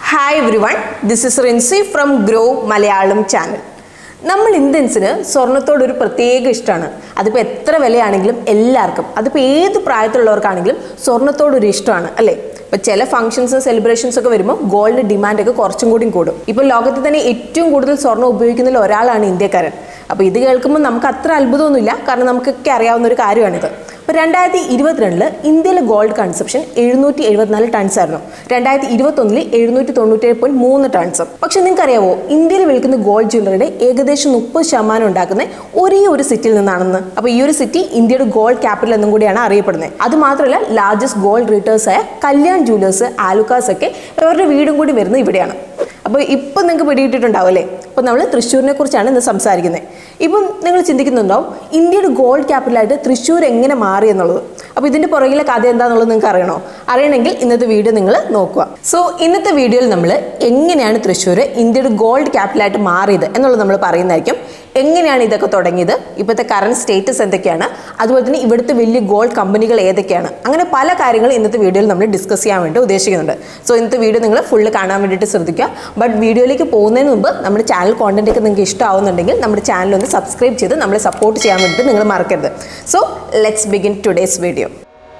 Hi every one this is Rincy from Groww Malayalam channel നമ്മൾ ഇന്ത്യൻസിന് സ്വർണത്തോടൊരു പ്രത്യേക ഇഷ്ടമാണ് അതിപ്പോൾ എത്ര വിലയാണെങ്കിലും എല്ലാവർക്കും അതിപ്പോൾ ഏത് പ്രായത്തിലുള്ളവർക്കാണെങ്കിലും സ്വർണത്തോടൊരു ഇഷ്ടമാണ് അല്ലേ ഇപ്പോൾ ചില ഫംഗ്ഷൻസ് സെലിബ്രേഷൻസ് ഒക്കെ വരുമ്പോൾ ഗോൾഡ് ഡിമാൻഡ് ഒക്കെ കുറച്ചും കൂടി കൂടും ഇപ്പോൾ ലോകത്തിൽ തന്നെ ഏറ്റവും കൂടുതൽ സ്വർണ്ണം ഉപയോഗിക്കുന്നതിൽ ഒരാളാണ് ഇന്ത്യക്കാരൻ അപ്പോൾ ഇത് കേൾക്കുമ്പോൾ നമുക്ക് അത്ര അത്ഭുതമൊന്നുമില്ല കാരണം നമുക്കൊക്കെ അറിയാവുന്ന ഒരു കാര്യമാണിത് അപ്പോൾ രണ്ടായിരത്തി ഇരുപത്തിരണ്ടില് ഇന്ത്യയിലെ ഗോൾഡ് കൺസപ്ഷൻ എഴുന്നൂറ്റി എഴുപത്തിനാല് ടൺസ് ആയിരുന്നു രണ്ടായിരത്തി ഇരുപത്തൊന്നിൽ എഴുന്നൂറ്റി തൊണ്ണൂറ്റേഴ് പോയിന്റ് മൂന്ന് ടൺസ് പക്ഷെ നിങ്ങൾക്ക് അറിയാവോ ഇന്ത്യയിൽ വിൽക്കുന്ന ഗോൾഡ് ജ്വല്ലറിയുടെ ഏകദേശം മുപ്പത് ശതമാനം ഉണ്ടാക്കുന്ന ഒരേ ഒരു സിറ്റിയിൽ നിന്നാണെന്ന് അപ്പോൾ ഈ ഒരു സിറ്റി ഇന്ത്യയുടെ ഗോൾഡ് ക്യാപിറ്റൽ എന്നും കൂടിയാണ് അറിയപ്പെടുന്നത് അത് മാത്രമല്ല ലാർജസ്റ്റ് ഗോൾഡ് റീറ്റേഴ്സ് ആയ കല്യാൺ ജൂലേഴ്സ് ആലുക്കാസ് ഒക്കെ അവരുടെ വീടും കൂടി വരുന്നത് ഇവിടെയാണ് അപ്പോൾ ഇപ്പം നിങ്ങൾക്ക് പിടികിട്ടിട്ടുണ്ടാവും അല്ലേ അപ്പോൾ നമ്മൾ തൃശ്ശൂരിനെ കുറിച്ചാണ് ഇന്ന് സംസാരിക്കുന്നത് ഇപ്പം നിങ്ങൾ ചിന്തിക്കുന്നുണ്ടാവും ഇന്ത്യയുടെ ഗോൾഡ് ക്യാപിറ്റലായിട്ട് തൃശ്ശൂർ എങ്ങനെ മാറി എന്നുള്ളത് അപ്പോൾ ഇതിൻ്റെ പുറകിലെ കഥ എന്താണെന്നുള്ളത് നിങ്ങൾക്ക് അറിയണോ അറിയണമെങ്കിൽ ഇന്നത്തെ വീഡിയോ നിങ്ങൾ നോക്കുക സോ ഇന്നത്തെ വീഡിയോയിൽ നമ്മൾ എങ്ങനെയാണ് തൃശ്ശൂർ ഇന്ത്യയുടെ ഗോൾഡ് ക്യാപിറ്റലായിട്ട് മാറിയത് എന്നുള്ളത് നമ്മൾ പറയുന്നതായിരിക്കും എങ്ങനെയാണ് ഇതൊക്കെ തുടങ്ങിയത് ഇപ്പോഴത്തെ കറണ്ട് സ്റ്റേറ്റസ് എന്തൊക്കെയാണ് അതുപോലെ തന്നെ ഇവിടുത്തെ വലിയ ഗോൾഡ് കമ്പനികൾ ഏതൊക്കെയാണ് അങ്ങനെ പല കാര്യങ്ങളും ഇന്നത്തെ വീഡിയോയിൽ നമ്മൾ ഡിസ്കസ് ചെയ്യാൻ വേണ്ടി ഉദ്ദേശിക്കുന്നുണ്ട് സോ ഇന്നത്തെ വീഡിയോ നിങ്ങൾ ഫുള്ള് കാണാൻ വേണ്ടിയിട്ട് ശ്രദ്ധിക്കുക ബട്ട് വീഡിയോയിലേക്ക് പോകുന്നതിന് മുമ്പ് നമ്മുടെ ചാനൽ കോണ്ടന്റ് ഒക്കെ നിങ്ങൾക്ക് ഇഷ്ടമാവുന്നുണ്ടെങ്കിൽ നമ്മുടെ ചാനൽ ഒന്ന് സബ്സ്ക്രൈബ് ചെയ്ത് നമ്മളെ സപ്പോർട്ട് ചെയ്യാൻ വേണ്ടിയിട്ട് നിങ്ങൾ മറക്കരുത് so let's begin today's video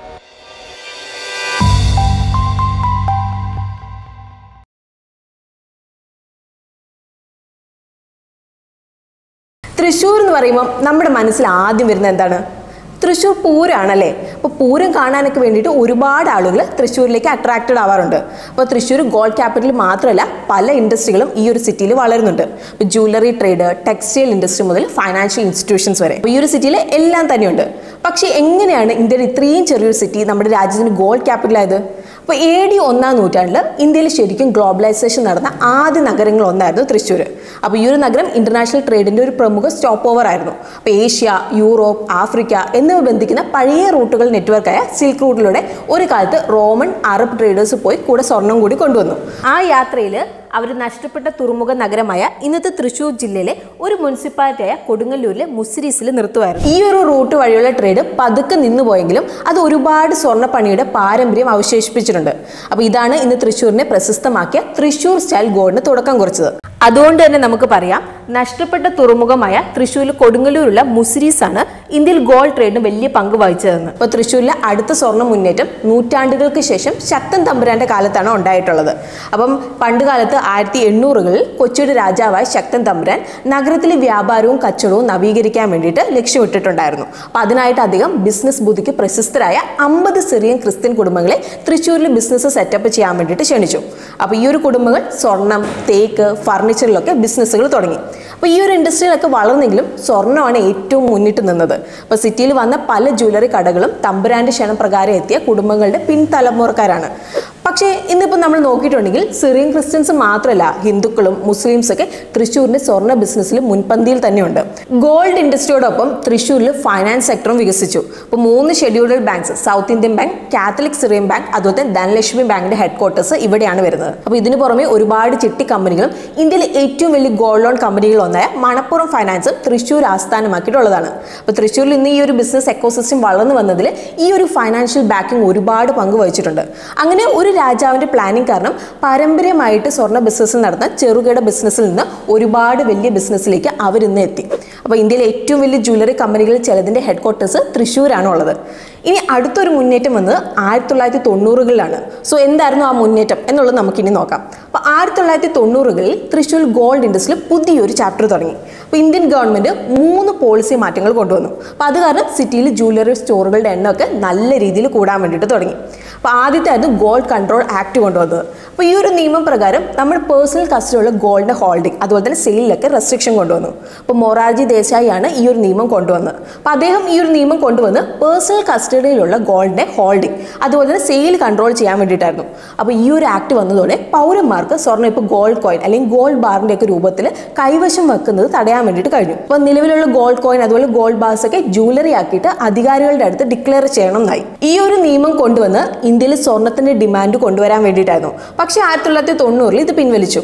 Thrissur എന്ന് പറയുമ്പോൾ നമ്മുടെ മനസ്സിൽ ആദ്യം വരുന്നത് എന്താണ് തൃശ്ശൂർ പൂരമാണല്ലേ അപ്പോൾ പൂരം കാണാനൊക്കെ വേണ്ടിയിട്ട് ഒരുപാട് ആളുകൾ തൃശ്ശൂരിലേക്ക് അട്രാക്റ്റഡ് ആവാറുണ്ട് അപ്പോൾ തൃശ്ശൂർ ഗോൾഡ് ക്യാപിറ്റൽ മാത്രമല്ല പല ഇൻഡസ്ട്രികളും ഈ ഒരു സിറ്റിയിൽ വളരുന്നുണ്ട് ഇപ്പോൾ ജ്വല്ലറി ട്രേഡ് ടെക്സ്റ്റൈൽ ഇൻഡസ്ട്രി മുതൽ ഫൈനാൻഷ്യൽ ഇൻസ്റ്റിറ്റ്യൂഷൻസ് വരെ അപ്പോൾ ഈ ഒരു സിറ്റിയിൽ എല്ലാം തന്നെയുണ്ട് പക്ഷേ എങ്ങനെയാണ് ഇന്ത്യയിൽ ഇത്രയും ചെറിയൊരു സിറ്റി നമ്മുടെ രാജ്യത്തിന് ഗോൾഡ് ക്യാപിറ്റൽ ആയത് അപ്പോൾ എ ഡി ഒന്നാം നൂറ്റാണ്ടിൽ ഇന്ത്യയിൽ ശരിക്കും ഗ്ലോബലൈസേഷൻ നടന്ന ആദ്യ നഗരങ്ങൾ ഒന്നായിരുന്നു തൃശ്ശൂർ അപ്പോൾ ഈ ഒരു നഗരം ഇന്റർനാഷണൽ ട്രേഡിന്റെ ഒരു പ്രമുഖ സ്റ്റോപ്പ് ഓവർ ആയിരുന്നു അപ്പോൾ ഏഷ്യ യൂറോപ്പ് ആഫ്രിക്ക എന്നിവ ബന്ധിക്കുന്ന പഴയ റൂട്ടുകൾ നെറ്റ്വർക്കായ സിൽക്ക് റൂട്ടിലൂടെ ഒരു കാലത്ത് റോമൻ അറബ് ട്രേഡേഴ്സ് പോയി കൂടെ സ്വർണം കൂടി കൊണ്ടുവന്നു ആ യാത്രയിൽ അവർ നഷ്ടപ്പെട്ട തുറമുഖ നഗരമായ ഇന്നത്തെ തൃശ്ശൂർ ജില്ലയിലെ ഒരു മുനിസിപ്പാലിറ്റിയായ കൊടുങ്ങല്ലൂരിലെ മുസിരീസിൽ നിർത്തുമായിരുന്നു ഈ ഒരു റൂട്ട് വഴിയുള്ള ട്രേഡ് പതുക്കെ നിന്നുപോയെങ്കിലും അത് ഒരുപാട് സ്വർണ്ണപ്പണിയുടെ പാരമ്പര്യം അവശേഷിപ്പിച്ചിട്ടുണ്ട് അപ്പോൾ ഇതാണ് ഇന്ന് തൃശ്ശൂരിനെ പ്രശസ്തമാക്കിയ തൃശ്ശൂർ സ്റ്റൈൽ ഗോൾഡിന് തുടക്കം കുറിച്ചത് അതുകൊണ്ട് തന്നെ നമുക്ക് പറയാം നഷ്ടപ്പെട്ട തുറമുഖമായ തൃശ്ശൂരിൽ കൊടുങ്ങല്ലൂരുള്ള മുസിരീസ് ആണ് ഇന്ത്യയിൽ ഗോൾഡ് ട്രേഡിന് വലിയ പങ്ക് വഹിച്ചതെന്ന് ഇപ്പോൾ തൃശ്ശൂരിലെ അടുത്ത സ്വർണ്ണ മുന്നേറ്റം നൂറ്റാണ്ടുകൾക്ക് ശേഷം ശക്തൻ തമ്പുരാന്റെ കാലത്താണ് ഉണ്ടായിട്ടുള്ളത് അപ്പം പണ്ട് കാലത്ത് ആയിരത്തി എണ്ണൂറുകളിൽ കൊച്ചിയുടെ രാജാവായ ശക്തൻ തമ്പുരാൻ നഗരത്തിലെ വ്യാപാരവും കച്ചവടവും നവീകരിക്കാൻ വേണ്ടിയിട്ട് ലക്ഷ്യമിട്ടിട്ടുണ്ടായിരുന്നു അപ്പോൾ അതിനായിട്ട് അദ്ദേഹം ബിസിനസ് ബുദ്ധിക്ക് പ്രശസ്തരായ അമ്പത് സിറിയൻ ക്രിസ്ത്യൻ കുടുംബങ്ങളെ തൃശ്ശൂരിൽ ബിസിനസ് സെറ്റപ്പ് ചെയ്യാൻ വേണ്ടിയിട്ട് ക്ഷണിച്ചു അപ്പോൾ ഈ ഒരു കുടുംബങ്ങൾ സ്വർണം തേക്ക് ഫർണിച്ചറിലൊക്കെ ബിസിനസ്സുകൾ തുടങ്ങി അപ്പോൾ ഈ ഒരു ഇൻഡസ്ട്രിയിലൊക്കെ വളർന്നെങ്കിലും സ്വർണ്ണമാണ് ഏറ്റവും മുന്നിട്ട് നിന്നത് അപ്പോൾ സിറ്റിയിൽ വന്ന പല ജ്വല്ലറി കടകളും തമ്പുരാന്റെ ക്ഷണപ്രകാരം എത്തിയ കുടുംബങ്ങളുടെ പിൻതലമുറക്കാരാണ് പക്ഷേ ഇന്നിപ്പോൾ നമ്മൾ നോക്കിയിട്ടുണ്ടെങ്കിൽ സിറിയൻ ക്രിസ്ത്യൻസ് മാത്രമല്ല ഹിന്ദുക്കളും മുസ്ലിംസ് ഒക്കെ തൃശ്ശൂരിന്റെ സ്വർണ്ണ ബിസിനസ്സിൽ മുൻപന്തിയിൽ തന്നെയുണ്ട് ഗോൾഡ് ഇൻഡസ്ട്രിയോടൊപ്പം തൃശ്ശൂരിൽ ഫൈനാൻസ് സെക്ടറും വികസിച്ചു അപ്പോൾ മൂന്ന് scheduled banks South Indian bank Catholic Syrian bank അതുപോലെ തന്നെ ധനലക്ഷ്മി ബാങ്കിന്റെ ഹെഡ് ക്വാർട്ടേഴ്സ് ഇവിടെയാണ് വരുന്നത് അപ്പോൾ ഇതിന് പുറമെ ഒരുപാട് ചിട്ടി കമ്പനികളും ഇന്ത്യയിലെ ഏറ്റവും വലിയ ഗോൾഡ് ലോൺ കമ്പനികൾ ഒന്നായ മണപ്പുറം ഫൈനാൻസും തൃശ്ശൂർ ആസ്ഥാനമാക്കിയിട്ടുള്ളതാണ് അപ്പോൾ തൃശ്ശൂരിൽ ഇന്ന് ഈ ഒരു ബിസിനസ് എക്കോസിസ്റ്റം വളർന്നു വന്നതിൽ ഈ ഒരു ഫൈനാൻഷ്യൽ ബാക്കിംഗ് ഒരുപാട് പങ്ക് വഹിച്ചിട്ടുണ്ട് അങ്ങനെ ഒരു രാജാവിന്റെ പ്ലാനിംഗ് കാരണം പാരമ്പര്യമായിട്ട് സ്വർണ്ണ ബിസിനസ് നടന്ന ചെറുകിട ബിസിനസ്സിൽ നിന്ന് ഒരുപാട് വലിയ ബിസിനസ്സിലേക്ക് അവരിന്ന് എത്തി അപ്പോൾ ഇന്ത്യയിലെ ഏറ്റവും വലിയ ജ്വല്ലറി കമ്പനികളിൽ ചിലതിൻ്റെ ഹെഡ് ക്വാർട്ടേഴ്സ് തൃശ്ശൂരാണ് ഉള്ളത് ഇനി അടുത്തൊരു മുന്നേറ്റം വന്നത് ആയിരത്തി തൊള്ളായിരത്തി തൊണ്ണൂറുകളിലാണ് സോ എന്തായിരുന്നു ആ മുന്നേറ്റം എന്നുള്ളത് നമുക്കിനി നോക്കാം അപ്പോൾ ആയിരത്തി തൊള്ളായിരത്തി തൊണ്ണൂറുകളിൽ തൃശ്ശൂർ ഗോൾഡ് ഇൻഡസ്ട്രിയിൽ പുതിയൊരു ചാപ്റ്റർ തുടങ്ങി അപ്പോൾ ഇന്ത്യൻ ഗവൺമെൻറ് മൂന്ന് പോളിസി മാറ്റങ്ങൾ കൊണ്ടുവന്നു അപ്പോൾ അത് കാരണം സിറ്റിയിൽ ജ്വല്ലറി സ്റ്റോറുകളുടെ എണ്ണമൊക്കെ നല്ല രീതിയിൽ കൂടാൻ വേണ്ടിയിട്ട് തുടങ്ങി അപ്പോൾ ആദ്യത്തെ ആയിരുന്നു ഗോൾഡ് കൺട്രോൾ ആക്ട് കൊണ്ടുവന്നത് അപ്പോൾ ഈ ഒരു നിയമം പ്രകാരം നമ്മൾ പേഴ്സണൽ കസ്റ്റഡിയുള്ള ഗോൾഡിൻ്റെ ഹോൾഡിംഗ് അതുപോലെ തന്നെ സെയിലിലൊക്കെ റെസ്ട്രിക്ഷൻ കൊണ്ടുവന്നു അപ്പോൾ മൊറാർജി ദേശായി ആണ് ഈ ഒരു നിയമം കൊണ്ടുവന്നത് അപ്പോൾ അദ്ദേഹം ഈ ഒരു നിയമം കൊണ്ടുവന്ന് പേഴ്സണൽ കസ്റ്റഡിയിലുള്ള ഗോൾഡിൻ്റെ ഹോൾഡിംഗ് അതുപോലെ തന്നെ സെയിൽ കൺട്രോൾ ചെയ്യാൻ വേണ്ടിയിട്ടായിരുന്നു അപ്പോൾ ഈ ഒരു ആക്ട് വന്നതോടെ പൗരന്മാർക്ക് സ്വർണ്ണം ഇപ്പോൾ ഗോൾഡ് കോയിൻ അല്ലെങ്കിൽ ഗോൾഡ് ബാറിൻ്റെ ഒക്കെ രൂപത്തിൽ കൈവശം വെക്കുന്നത് തടയാൻ വേണ്ടിയിട്ട് കഴിഞ്ഞു അപ്പോൾ നിലവിലുള്ള ഗോൾഡ് കോയിൻ അതുപോലെ ഗോൾഡ് ബാർസ് ഒക്കെ ജ്വല്ലറി ആക്കിയിട്ട് അധികാരികളുടെ അടുത്ത് ഡിക്ലെയർ ചെയ്യണം എന്നായി ഈ ഒരു നിയമം കൊണ്ടുവന്ന് ഇന്ത്യയിൽ സ്വർണത്തിന്റെ ഡിമാൻഡ് കൊണ്ടുവരാൻ വേണ്ടിയിട്ടായിരുന്നു പക്ഷേ ആയിരത്തി തൊള്ളായിരത്തി തൊണ്ണൂറിൽ ഇത് പിൻവലിച്ചു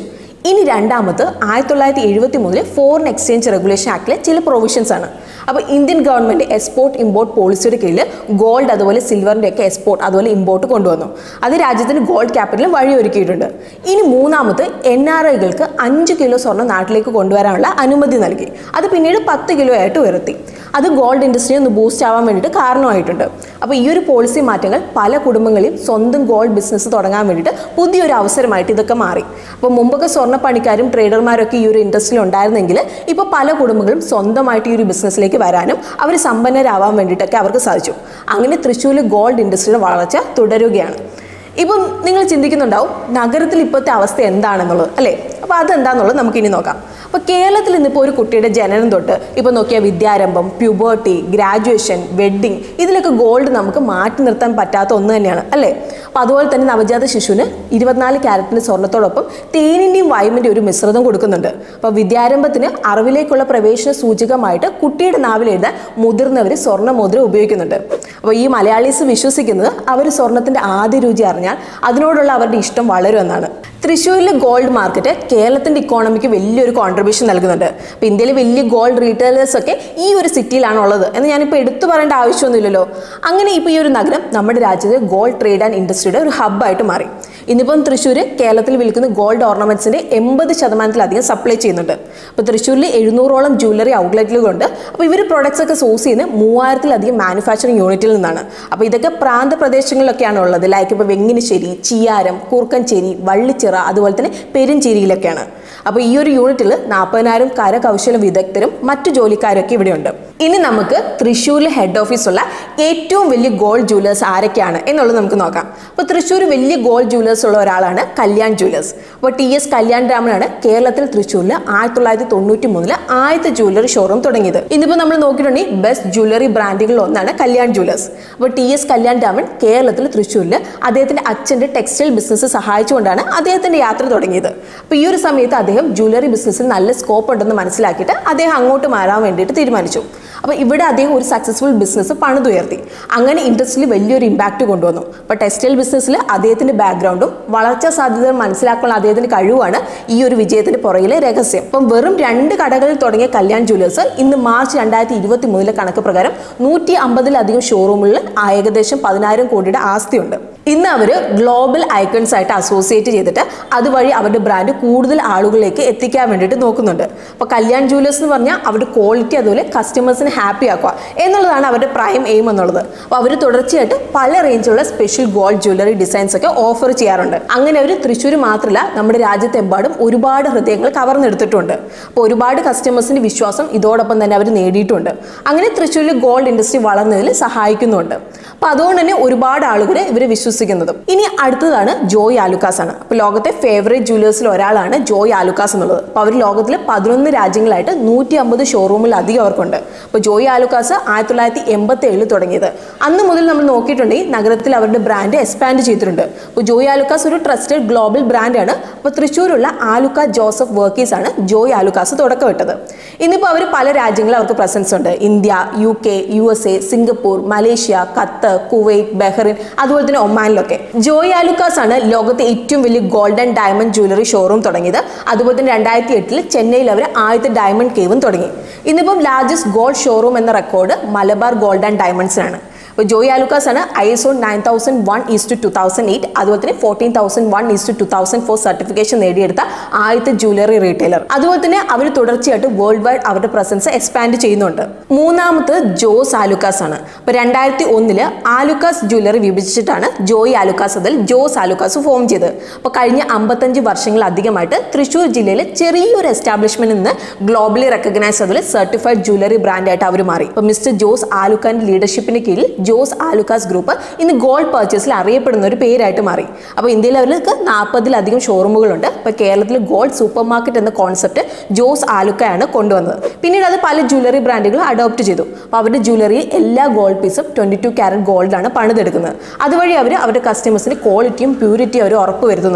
ഇനി രണ്ടാമത് ആയിരത്തി തൊള്ളായിരത്തി എഴുപത്തി മൂന്നിലെ ഫോറിൻ എക്സ്ചേഞ്ച് റെഗുലേഷൻ ആക്ടിലെ ചില പ്രൊവിഷൻസ് ആണ് അപ്പോൾ ഇന്ത്യൻ ഗവൺമെൻറ് എക്സ്പോർട്ട് ഇമ്പോർട്ട് പോളിസിയുടെ കീഴിൽ ഗോൾഡ് അതുപോലെ സിൽവറിൻ്റെ ഒക്കെ എക്സ്പോർട്ട് അതുപോലെ ഇമ്പോർട്ട് കൊണ്ടുവന്നു അത് രാജ്യത്തിന് ഗോൾഡ് ക്യാപിറ്റൽ വഴിയൊരുക്കിയിട്ടുണ്ട് ഇനി മൂന്നാമത് എൻ ആർ ഐകൾക്ക് അഞ്ച് കിലോ സ്വർണ്ണം നാട്ടിലേക്ക് കൊണ്ടുവരാനുള്ള അനുമതി നൽകി അത് പിന്നീട് പത്ത് കിലോ ആയിട്ട് ഉയർത്തി അത് ഗോൾഡ് ഇൻഡസ്ട്രി ഒന്ന് ബൂസ്റ്റ് ആവാൻ വേണ്ടിയിട്ട് കാരണമായിട്ടുണ്ട് അപ്പോൾ ഈ ഒരു പോളിസി മാറ്റങ്ങൾ പല കുടുംബങ്ങളെയും സ്വന്തം ഗോൾഡ് ബിസിനസ് തുടങ്ങാൻ വേണ്ടിയിട്ട് പുതിയൊരു അവസരമായിട്ട് ഇതൊക്കെ മാറി അപ്പോൾ മുമ്പൊക്കെ സ്വർണ്ണപ്പണിക്കാരും ട്രേഡർമാരും ഒക്കെ ഈ ഒരു ഇൻഡസ്ട്രിയിൽ ഉണ്ടായിരുന്നെങ്കിൽ ഇപ്പോൾ പല കുടുംബങ്ങളും സ്വന്തമായിട്ട് ഈ ഒരു ബിസിനസ്സിലേക്ക് വരാനും അവർ സമ്പന്നരാവാൻ വേണ്ടിയിട്ടൊക്കെ അവർക്ക് സാധിച്ചു അങ്ങനെ തൃശ്ശൂരിൽ ഗോൾഡ് ഇൻഡസ്ട്രിയുടെ വളർച്ച തുടരുകയാണ് ഇപ്പം നിങ്ങൾ ചിന്തിക്കുന്നുണ്ടാവും നഗരത്തിൽ ഇപ്പോഴത്തെ അവസ്ഥ എന്താണെന്നുള്ളത് അല്ലേ അപ്പോൾ അതെന്താണെന്നുള്ളത് നമുക്കിനി നോക്കാം അപ്പോൾ കേരളത്തിൽ ഇന്നിപ്പോൾ ഒരു കുട്ടിയുടെ ജനനം തൊട്ട് ഇപ്പോൾ നോക്കിയാൽ വിദ്യാരംഭം പ്യൂബേർട്ടി ഗ്രാജുവേഷൻ വെഡ്ഡിങ് ഇതിലൊക്കെ ഗോൾഡ് നമുക്ക് മാറ്റി നിർത്താൻ പറ്റാത്ത ഒന്ന് തന്നെയാണ് അല്ലേ അപ്പോൾ അതുപോലെ തന്നെ നവജാത ശിശുവിന് ഇരുപത്തിനാല് ക്യാരറ്റിൻ്റെ സ്വർണ്ണത്തോടൊപ്പം തേനിൻ്റെയും വൈമിൻ്റെയും ഒരു മിശ്രിതം കൊടുക്കുന്നുണ്ട് അപ്പോൾ വിദ്യാരംഭത്തിന് അറിവിലേക്കുള്ള പ്രവേശന സൂചകമായിട്ട് കുട്ടിയുടെ നാവിൽ എഴുതാൻ മുതിർന്നവർ സ്വർണ്ണമോതിരം ഉപയോഗിക്കുന്നുണ്ട് അപ്പോൾ ഈ മലയാളീസ് വിശ്വസിക്കുന്നത് അവർ സ്വർണത്തിൻ്റെ ആദ്യ രുചി അറിഞ്ഞാൽ അതിനോടുള്ള അവരുടെ ഇഷ്ടം വളരുമെന്നാണ് തൃശ്ശൂരിലെ ഗോൾഡ് മാർക്കറ്റ് കേരളത്തിൻ്റെ ഇക്കോണമിക്ക് വലിയൊരു കോൺട്രിബ്യൂഷൻ നൽകുന്നുണ്ട് അപ്പോൾ ഇന്ത്യയിലെ വലിയ ഗോൾഡ് റീറ്റെയിലേഴ്സ് ഒക്കെ ഈ ഒരു സിറ്റിയിലാണ് ഉള്ളത് എന്ന് ഞാനിപ്പോൾ എടുത്തു പറയേണ്ട ആവശ്യമൊന്നുമില്ലല്ലോ അങ്ങനെ ഇപ്പോൾ ഈ ഒരു നഗരം നമ്മുടെ രാജ്യത്തെ ഗോൾഡ് ട്രേഡ് ആൻഡ് ഇൻഡസ്ട്രിയുടെ ഒരു ഹബ്ബായിട്ട് മാറി ഇന്നിപ്പം തൃശ്ശൂർ കേരളത്തിൽ വിൽക്കുന്ന ഗോൾഡ് ഓർണമെന്റ്സിന്റെ എൺപത് ശതമാനത്തിലധികം സപ്ലൈ ചെയ്യുന്നുണ്ട് അപ്പോൾ തൃശ്ശൂരിൽ എഴുന്നൂറോളം ജ്വല്ലറി ഔട്ട്ലെറ്റുകളുണ്ട് അപ്പോൾ ഇവർ പ്രോഡക്ട്സ് ഒക്കെ സോഴ്സ് ചെയ്യുന്നത് മൂവായിരത്തിലധികം മാനുഫാക്ചറിങ് യൂണിറ്റിൽ നിന്നാണ് അപ്പോൾ ഇതൊക്കെ പ്രാന്ത പ്രദേശങ്ങളിലൊക്കെയാണ് ഉള്ളത് ലൈക്ക് ഇപ്പോൾ വെങ്ങിനിശ്ശേരി ചിയാരം കൂർക്കഞ്ചേരി വള്ളിച്ചിറ അതുപോലെ തന്നെ പെരുഞ്ചേരിയിലൊക്കെയാണ് അപ്പോൾ ഈ ഒരു യൂണിറ്റിൽ നാൽപ്പതിനായിരം കരകൗശല വിദഗ്ധരും മറ്റു ജോലിക്കാരൊക്കെ ഇവിടെയുണ്ട് ഇനി നമുക്ക് തൃശ്ശൂരിലെ ഹെഡ് ഓഫീസുള്ള ഏറ്റവും വലിയ ഗോൾഡ് ജുവലേഴ്സ് ആരൊക്കെയാണ് എന്നുള്ളത് നമുക്ക് നോക്കാം അപ്പോൾ തൃശ്ശൂർ വലിയ ഗോൾഡ് ജുവലേഴ്സ് ഉള്ള ഒരാളാണ് കല്യാൺ ജുവലേഴ്സ് അപ്പോൾ ടി എസ് കല്യാൺ രാമനാണ് കേരളത്തിൽ തൃശ്ശൂരിൽ ആയിരത്തി തൊള്ളായിരത്തി തൊണ്ണൂറ്റി മൂന്നില് ആദ്യത്തെ ജ്വല്ലറി ഷോറൂം തുടങ്ങിയത് ഇന്നിപ്പോൾ നമ്മൾ നോക്കിയിട്ടുണ്ടെങ്കിൽ ബെസ്റ്റ് ജ്വല്ലറി ബ്രാൻഡുകളിൽ ഒന്നാണ് കല്യാൺ ജുവലേഴ്സ് അപ്പോൾ ടി എസ് കല്യാൺ രാമൻ കേരളത്തിൽ തൃശ്ശൂരിൽ അദ്ദേഹത്തിന്റെ അച്ഛന്റെ ടെക്സ്റ്റൈൽ ബിസിനസ് സഹായിച്ചുകൊണ്ടാണ് അദ്ദേഹത്തിന്റെ യാത്ര തുടങ്ങിയത് അപ്പോൾ ഈ ഒരു സമയത്ത് അദ്ദേഹം ജ്വല്ലറി ബിസിനസ്സിൽ നല്ല സ്കോപ്പ് ഉണ്ടെന്ന് മനസ്സിലാക്കിയിട്ട് അദ്ദേഹം അങ്ങോട്ട് മാറാൻ വേണ്ടിയിട്ട് തീരുമാനിച്ചു അപ്പോൾ ഇവിടെ അദ്ദേഹം ഒരു സക്സസ്ഫുൾ ബിസിനസ് പണിതുയർത്തി അങ്ങനെ ഇൻഡസ്ട്രിയിൽ വലിയൊരു ഇമ്പാക്റ്റ് കൊണ്ടുവന്നു അപ്പോൾ ടെക്സ്റ്റൈൽ ബിസിനസ്സിൽ അദ്ദേഹത്തിന്റെ ബാക്ക്ഗ്രൗണ്ടും വളർച്ചാ സാധ്യതകൾ മനസ്സിലാക്കാനുള്ള അദ്ദേഹത്തിന്റെ കഴിവാണ് ഈ ഒരു വിജയത്തിന് പുറകിലെ രഹസ്യം അപ്പം വെറും രണ്ട് കടകളിൽ തുടങ്ങിയ കല്യാൺ ജുവലേഴ്സ് ഇന്ന് മാർച്ച് രണ്ടായിരത്തി ഇരുപത്തി മൂന്നിലെ കണക്ക് പ്രകാരം നൂറ്റി അമ്പതിലധികം ഷോറൂമുകളിൽ ഏകദേശം പതിനായിരം കോടിയുടെ ആസ്തിയുണ്ട് ഇന്ന് അവർ ഗ്ലോബൽ ഐക്കൺസ് ആയിട്ട് അസോസിയേറ്റ് ചെയ്തിട്ട് അതുവഴി അവരുടെ ബ്രാൻഡ് കൂടുതൽ ആളുകളിലേക്ക് എത്തിക്കാൻ വേണ്ടിയിട്ട് നോക്കുന്നുണ്ട് അപ്പോൾ കല്യാൺ ജുവലേഴ്സ് എന്ന് പറഞ്ഞാൽ അവരുടെ ക്വാളിറ്റി അതുപോലെ കസ്റ്റമേഴ്സിനെ ഹാപ്പി ആക്കുക എന്നുള്ളതാണ് അവരുടെ പ്രൈം എയിം എന്നുള്ളത് അപ്പോൾ അവർ തുടർച്ചയായിട്ട് പല റേഞ്ചിലുള്ള സ്പെഷ്യൽ ഗോൾഡ് ജ്വല്ലറി ഡിസൈൻസ് ഒക്കെ ഓഫർ ചെയ്യാറുണ്ട് അങ്ങനെ അവർ തൃശ്ശൂർ മാത്രമല്ല നമ്മുടെ രാജ്യത്തെമ്പാടും ഒരുപാട് ഹൃദയങ്ങൾ കവർന്നെടുത്തിട്ടുണ്ട് അപ്പോൾ ഒരുപാട് കസ്റ്റമേഴ്സിന്റെ വിശ്വാസം ഇതോടൊപ്പം തന്നെ അവർ നേടിയിട്ടുണ്ട് അങ്ങനെ തൃശ്ശൂരിൽ ഗോൾഡ് ഇൻഡസ്ട്രി വളർന്നതിൽ സഹായിക്കുന്നുണ്ട് അപ്പോൾ അതുകൊണ്ട് തന്നെ ഒരുപാട് ആളുകൾ ഇവരെ വിശ്വസിക്കുന്നതും ഇനി അടുത്തതാണ് ജോയ് ആലുക്കാസ് ആണ് അപ്പോൾ ലോകത്തെ ഫേവറേറ്റ് ജുവലേഴ്സിൽ ഒരാളാണ് ജോയ് ആലുക്കാസ് എന്നുള്ളത് അപ്പോൾ അവർ ലോകത്തിലെ പതിനൊന്ന് രാജ്യങ്ങളായിട്ട് നൂറ്റി അമ്പത് ഷോറൂമിലധികം അവർക്കുണ്ട് അപ്പോൾ ജോയ് ആലുക്കാസ് ആയിരത്തി തൊള്ളായിരത്തി എൺപത്തി ഏഴിൽ തുടങ്ങിയത് അന്ന് മുതൽ നമ്മൾ നോക്കിയിട്ടുണ്ടെങ്കിൽ നഗരത്തിൽ അവരുടെ ബ്രാൻഡ് എക്സ്പാൻഡ് ചെയ്തിട്ടുണ്ട് അപ്പോൾ ജോയ് ആലുക്കാസ് ഒരു ട്രസ്റ്റഡ് ഗ്ലോബൽ ബ്രാൻഡാണ് അപ്പോൾ തൃശ്ശൂരുള്ള ആലുക്ക ജോസഫ് വർക്കീസ് ആണ് ജോയ് ആലുക്കാസ് തുടക്കമിട്ടത് ഇന്നിപ്പോൾ അവർ പല രാജ്യങ്ങളിൽ അവർക്ക് പ്രസൻസ് ഉണ്ട് India U K U S A Singapore Malaysia Qatar Kuwait Bahrain അതുപോലെ തന്നെ ഒമാനിലൊക്കെ ജോയ് ആലുക്കാസ് ആണ് ലോകത്തെ ഏറ്റവും വലിയ ഗോൾഡൻ ഡയമണ്ട് ജ്വല്ലറി ഷോറൂം തുടങ്ങിയത് അതുപോലെ തന്നെ രണ്ടായിരത്തി എട്ടിൽ ചെന്നൈയിൽ അവർ ആദ്യത്തെ ഡയമണ്ട് കേവും തുടങ്ങി ഇന്നിപ്പം ലാർജസ്റ്റ് ഗോൾഡ് ഷോറൂം എന്ന റെക്കോർഡ് മലബാർ ഗോൾഡ് ആൻഡ് ഡയമണ്ട്സിനാണ് ഇപ്പോൾ ജോയ് ആലുക്കാസ് ആണ് I S O nine thousand one is to two thousand eight അതുപോലെ തന്നെ fourteen thousand one is to two thousand four certification നേടിയെടുത്ത ആദ്യത്തെ ജ്വല്ലറി റീറ്റെയിലർ അതുപോലെ തന്നെ അവർ തുടർച്ചയായിട്ട് വേൾഡ് വൈഡ് അവരുടെ പ്രസൻസ് എക്സ്പാൻഡ് ചെയ്യുന്നുണ്ട് മൂന്നാമത് ജോസ് ആലുക്കാസ് ആണ് അപ്പോൾ രണ്ടായിരത്തി ഒന്നില് ആലുക്കാസ് ജ്വല്ലറി വിഭജിച്ചിട്ടാണ് ജോയ് ആലുക്കാസ് അതിൽ ജോസ് ആലുക്കാസ് ഫോം ചെയ്തത് അപ്പോൾ കഴിഞ്ഞ അമ്പത്തഞ്ച് വർഷങ്ങളധികമായിട്ട് തൃശ്ശൂർ ജില്ലയിലെ ചെറിയൊരു എസ്റ്റാബ്ലിഷ്മെന്റിൽ നിന്ന് ഗ്ലോബലി റെക്കഗ്നൈസ് അതിൽ സർട്ടിഫൈഡ് ജ്വല്ലറി ബ്രാൻഡായിട്ട് അവർ മാറി അപ്പോൾ മിസ്റ്റർ ജോസ് ആലുക്കാന്റെ ലീഡർഷിപ്പിന് കീഴിൽ ജോസ് ആലുക്കാസ് ഗ്രൂപ്പ് ഇന്ന് ഗോൾഡ് പർച്ചേസിൽ അറിയപ്പെടുന്ന ഒരു പേരായിട്ട് മാറി അപ്പോൾ ഇന്ത്യയിൽ അവർക്ക് നാൽപ്പതിലധികം ഷോറൂമുകളുണ്ട് അപ്പോൾ കേരളത്തിൽ ഗോൾഡ് സൂപ്പർ മാർക്കറ്റ് എന്ന കോൺസെപ്റ്റ് ജോസ് ആലുക്കയാണ് കൊണ്ടുവന്നത് പിന്നീട് അത് പല ജ്വല്ലറി ബ്രാൻഡുകൾ അഡോപ്റ്റ് ചെയ്തു അപ്പോൾ അവരുടെ ജ്വല്ലറിയിൽ എല്ലാ ഗോൾഡ് പീസും ട്വൻറ്റി ടു ക്യാരറ്റ് ഗോൾഡാണ് പണിതെടുക്കുന്നത് അതുവഴി അവർ അവരുടെ കസ്റ്റമേഴ്സിന് ക്വാളിറ്റിയും പ്യൂരിറ്റിയും അവർ ഉറപ്പ് വരുത്തുന്നുണ്ട്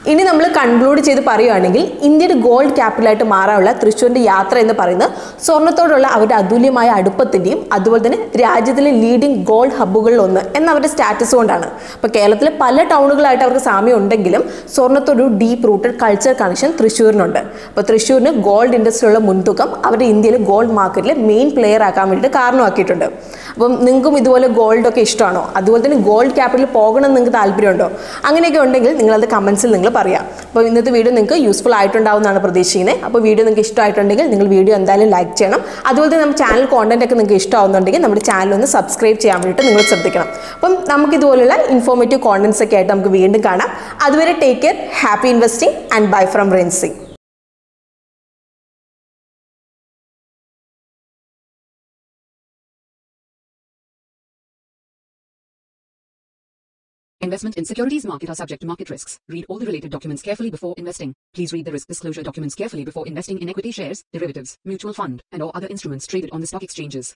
ഇനി നമ്മൾ കൺക്ലൂഡ് ചെയ്ത് പറയുകയാണെങ്കിൽ ഇന്ത്യയുടെ ഗോൾഡ് ക്യാപിറ്റലായിട്ട് മാറാനുള്ള തൃശ്ശൂരിൻ്റെ യാത്ര എന്ന് പറയുന്നത് സ്വർണ്ണത്തോടുള്ള അവരുടെ അതുല്യമായ അടുപ്പത്തിൻ്റെയും അതുപോലെ തന്നെ രാജ്യത്തിലെ ലീഡിംഗ് ഗോൾഡ് ഹബ്ബുകളിൽ ഒന്ന് എന്ന അവരുടെ സ്റ്റാറ്റസ് കൊണ്ടാണ് അപ്പോൾ കേരളത്തിലെ പല ടൗണുകളായിട്ട് അവർക്ക് സാമ്യം ഉണ്ടെങ്കിലും സ്വർണ്ണത്തോട് ഡീപ്പ് റൂട്ടഡ് കൾച്ചർ കണക്ഷൻ തൃശ്ശൂരിനുണ്ട് അപ്പോൾ തൃശ്ശൂരിന് ഗോൾഡ് ഇൻഡസ്ട്രിയുള്ള മുൻതൂക്കം അവരുടെ ഇന്ത്യയിലെ ഗോൾഡ് മാർക്കറ്റിലെ മെയിൻ പ്ലെയർ ആക്കാൻ വേണ്ടിയിട്ട് കാരണമാക്കിയിട്ടുണ്ട് അപ്പം നിങ്ങൾക്കും ഇതുപോലെ ഗോൾഡ് ഒക്കെ ഇഷ്ടമാണോ അതുപോലെ തന്നെ ഗോൾഡ് ക്യാപിറ്റലിൽ പോകണം എന്ന് നിങ്ങൾക്ക് താല്പര്യമുണ്ടോ അങ്ങനെയൊക്കെ ഉണ്ടെങ്കിൽ നിങ്ങളത് കമൻസിൽ നിങ്ങൾ പറയാം അപ്പോൾ ഇന്നത്തെ വീഡിയോ നിങ്ങൾക്ക് യൂസ്ഫുൾ ആയിട്ടുണ്ടാവുമെന്നാണ് പ്രതീക്ഷിക്കുന്നത് അപ്പോൾ വീഡിയോ നിങ്ങൾക്ക് ഇഷ്ടമായിട്ടുണ്ടെങ്കിൽ നിങ്ങൾ വീഡിയോ എന്തായാലും ലൈക്ക് ചെയ്യണം അതുപോലെ തന്നെ നമ്മുടെ ചാനൽ കോണ്ടന്റ് ഒക്കെ നിങ്ങൾക്ക് ഇഷ്ടമാവുന്നുണ്ടെങ്കിൽ നമ്മുടെ ചാനൽ ഒന്ന് സബ്സ്ക്രൈബ് ചെയ്യാൻ വേണ്ടിയിട്ട് നിങ്ങൾ ശ്രദ്ധിക്കണം അപ്പം നമുക്ക് ഇതുപോലുള്ള ഇൻഫോർമേറ്റീവ് കോണ്ടന്റ്സ് ഒക്കെ ആയിട്ട് നമുക്ക് വീണ്ടും കാണാം അതുവരെ take care happy investing and bye from Rency Investment in securities market are subject to market risks. Read all the related documents carefully before investing. Please read the risk disclosure documents carefully before investing in equity shares, derivatives, mutual fund, and or other instruments traded on the stock exchanges.